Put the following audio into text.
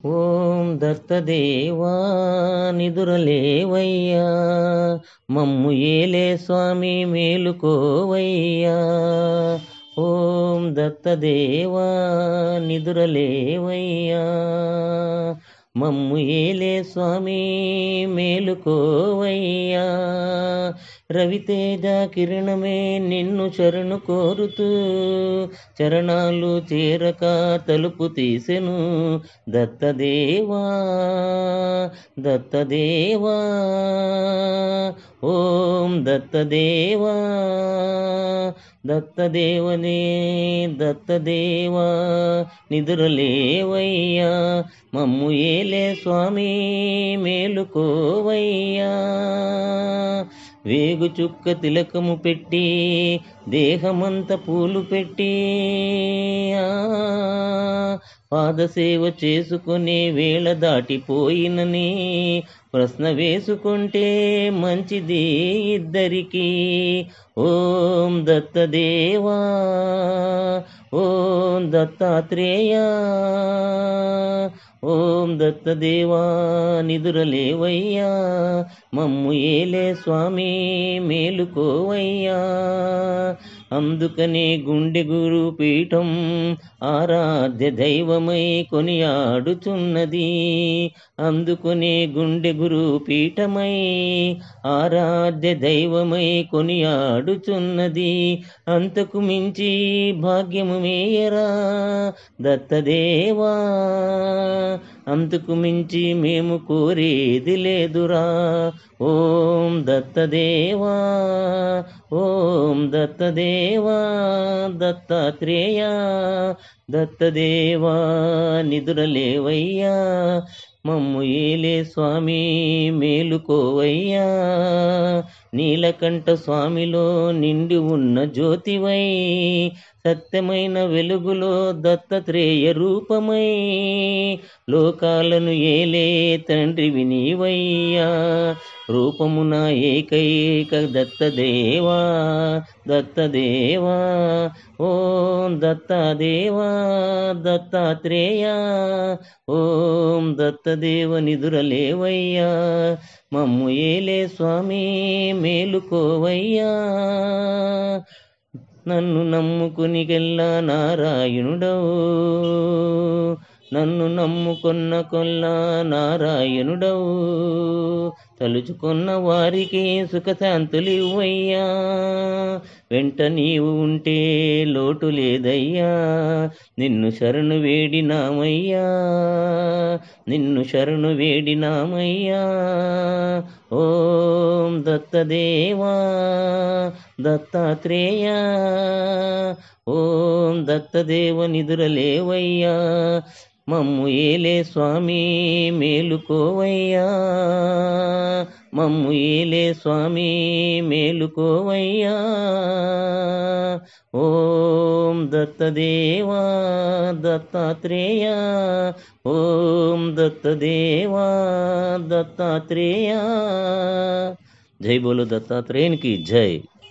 ఓం దత్తదేవా నిదురలేవయ్యా మమ్ము ఏలే స్వామి మేలుకోవయ్యా ఓం దత్తదేవా నిదురలేవయ్యా మమ్ము ఏలే స్వామి మేలుకోవయ్యా రవితేజ కిరణమే నిన్ను శరణు కోరుతూ చరణాలు చేరక తలుపు తీసెను దత్తదేవా దత్తదేవా ఓం దత్తదేవా దత్తదేవనే దత్తదేవా నిదురలేవయ్యా మమ్ము ఏలే స్వామి మేలుకోవయ్యా వేగు చుక్క తిలకము పెట్టి దేహమంత పూలు పెట్టి ఆ, పాదసేవ చేసుకునే వేళ దాటిపోయినని ప్రశ్న వేసుకుంటే మంచిది ఇద్దరికి ఓం దత్తదేవా ఓం దత్తాత్రేయ ఓం దత్తదేవా నిదురలేవయ్యా మమ్ము ఏలే స్వామి మేలుకోవయ్యా అందుకనే గుండె గురు పీఠం ఆరాధ్య దైవమై కొనియాడుచున్నది అందుకునే గుండె గురు పీఠమై ఆరాధ్య దైవమై కొనియాడుచున్నది అంతకు మించి భాగ్యము మేయరా దత్తదేవా అంతకు మించి మేము కోరేది లేదురా ఓం దత్తదేవా ఓం దత్తదేవా దత్తాత్రేయ దత్తదేవా నిదురలేవయ్యా మమ్ము ఏలే స్వామి మేలుకోవయ్యా నీలకంఠ స్వామిలో నిండి ఉన్న జ్యోతివై సత్యమైన వెలుగులో దత్తత్రేయ రూపమై లోకాలను ఏలే తండ్రి వినీవయ్యా రూపమున ఏకైక దత్తదేవా దత్తదేవా ఓం దత్తాదేవా దత్తాత్రేయ ఓం దత్తదేవ నిదురలేవయ్యా మమ్ము ఏలే స్వామి మేలుకోవయ్యా నన్ను నమ్ముకునికెల్లా నారాయణుడవు నన్ను నమ్ముకున్న కొల్ల నారాయణుడవు తలుచుకున్న వారికి సుఖశాంతులివ్వయ్యా వెంట నీవు ఉంటే లోటు లేదయ్యా నిన్ను శరణు వేడినామయ్యా నిన్ను శరణు వేడినామయ్యా ఓం దత్తదేవా దత్తాత్రేయ ఓం దత్తదేవ నిదురలేవయ్యా మమ్ము ఏలే స్వామి మేలుకోవయ్యా మమ్ము ఏలే స్వామి మేలుకోవయ్యా ఓం దత్తదేవా దత్తాత్రేయ ఓం దత్తదేవా దత్తాత్రేయ జై బోలో దత్తాత్రేయునికి జై